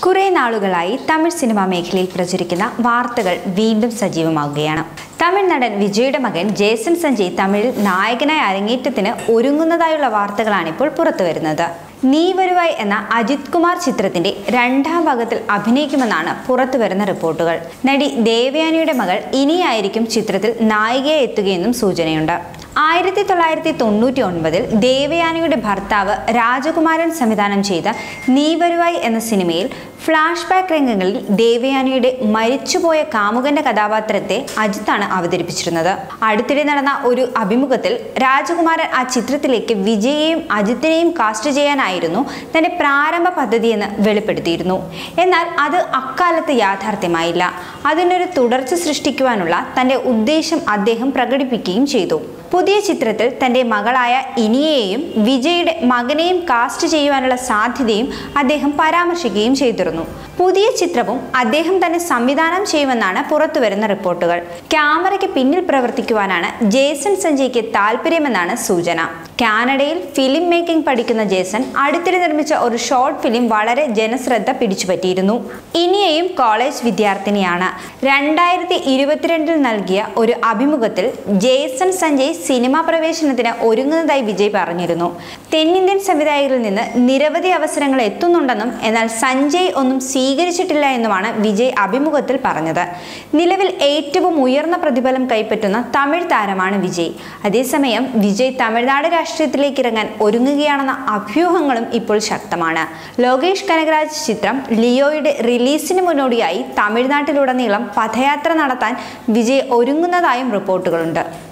കുറെ നാളുകളായി തമിഴ് സിനിമാ മേഖലയിൽ പ്രചരിക്കുന്ന വാർത്തകൾ വീണ്ടും സജീവമാകുകയാണ് തമിഴ് നടൻ വിജയുടെ മകൻ ജേസൺ സഞ്ജയ് തമിഴിൽ നായകനായ അരങ്ങേറ്റത്തിന് ഒരുങ്ങുന്നതായുള്ള വാർത്തകളാണ് ഇപ്പോൾ പുറത്തുവരുന്നത് നീ വരുവായി എന്ന അജിത് കുമാർ ചിത്രത്തിന്റെ രണ്ടാം ഭാഗത്തിൽ അഭിനയിക്കുമെന്നാണ് പുറത്തുവരുന്ന റിപ്പോർട്ടുകൾ നടി ദേവയാനിയുടെ മകൾ ഇനിയായിരിക്കും ചിത്രത്തിൽ നായികയായി എത്തുകയെന്നും സൂചനയുണ്ട് ആയിരത്തി തൊള്ളായിരത്തി തൊണ്ണൂറ്റി ഒൻപതിൽ ദേവയാനിയുടെ ഭർത്താവ് രാജകുമാരൻ സംവിധാനം ചെയ്ത നീ വരുവായി എന്ന സിനിമയിൽ ഫ്ലാഷ് ബാക്ക് രംഗങ്ങളിൽ ദേവയാനിയുടെ മരിച്ചുപോയ കാമുകന്റെ കഥാപാത്രത്തെ അജിത്താണ് അവതരിപ്പിച്ചിരുന്നത് അടുത്തിടെ നടന്ന ഒരു അഭിമുഖത്തിൽ രാജകുമാരൻ ആ ചിത്രത്തിലേക്ക് വിജയെയും അജിത്തിനെയും കാസ്റ്റ് ചെയ്യാനായിരുന്നു തന്റെ പ്രാരംഭ പദ്ധതിയെന്ന് വെളിപ്പെടുത്തിയിരുന്നു എന്നാൽ അത് അക്കാലത്ത് യാഥാർത്ഥ്യമായില്ല അതിനൊരു തുടർച്ച സൃഷ്ടിക്കുവാനുള്ള തന്റെ ഉദ്ദേശം അദ്ദേഹം പ്രകടിപ്പിക്കുകയും ചെയ്തു പുതിയ ചിത്രത്തിൽ തന്റെ മകളായ ഇനിയെയും വിജയുടെ മകനെയും കാസ്റ്റ് ചെയ്യുവാനുള്ള സാധ്യതയും അദ്ദേഹം പരാമർശിക്കുകയും ചെയ്തിരുന്നു പുതിയ ചിത്രവും അദ്ദേഹം തന്നെ സംവിധാനം ചെയ്യുമെന്നാണ് പുറത്തുവരുന്ന റിപ്പോർട്ടുകൾ ക്യാമറയ്ക്ക് പിന്നിൽ പ്രവർത്തിക്കുവാനാണ് ജേസൺ സഞ്ജയ്ക്ക് താല്പര്യമെന്നാണ് സൂചന കാനഡയിൽ ഫിലിം മേക്കിംഗ് പഠിക്കുന്ന ജേസൺ അടുത്തിടെ നിർമ്മിച്ച ഒരു ഷോർട്ട് ഫിലിം വളരെ ജനശ്രദ്ധ പിടിച്ചുപറ്റിയിരുന്നു ഇനിയെയും കോളേജ് വിദ്യാർത്ഥിനിയാണ് രണ്ടായിരത്തി ഇരുപത്തിരണ്ടിൽ നൽകിയ ഒരു അഭിമുഖത്തിൽ ജേസൺ സഞ്ജയ് സിനിമാ പ്രവേശനത്തിന് ഒരുങ്ങുന്നതായി വിജയ് പറഞ്ഞിരുന്നു തെന്നിന്ത്യൻ സംവിധായകരിൽ നിന്ന് നിരവധി അവസരങ്ങൾ എത്തുന്നുണ്ടെന്നും എന്നാൽ സഞ്ജയ് ഒന്നും സ്വീകരിച്ചിട്ടില്ല എന്നുമാണ് വിജയ് അഭിമുഖത്തിൽ പറഞ്ഞത് നിലവിൽ ഏറ്റവും ഉയർന്ന പ്രതിഫലം കൈപ്പറ്റുന്ന തമിഴ് താരമാണ് വിജയ് അതേസമയം വിജയ് തമിഴ്നാട് രാഷ്ട്രീയത്തിലേക്ക് ഇറങ്ങാൻ ഒരുങ്ങുകയാണെന്ന അഭ്യൂഹങ്ങളും ഇപ്പോൾ ശക്തമാണ് ലോകേഷ് കനകരാജ് ചിത്രം ലിയോയുടെ റിലീസിന് മുന്നോടിയായി തമിഴ്നാട്ടിലുടനീളം പദയാത്ര നടത്താൻ വിജയ് ഒരുങ്ങുന്നതായും റിപ്പോർട്ടുകളുണ്ട്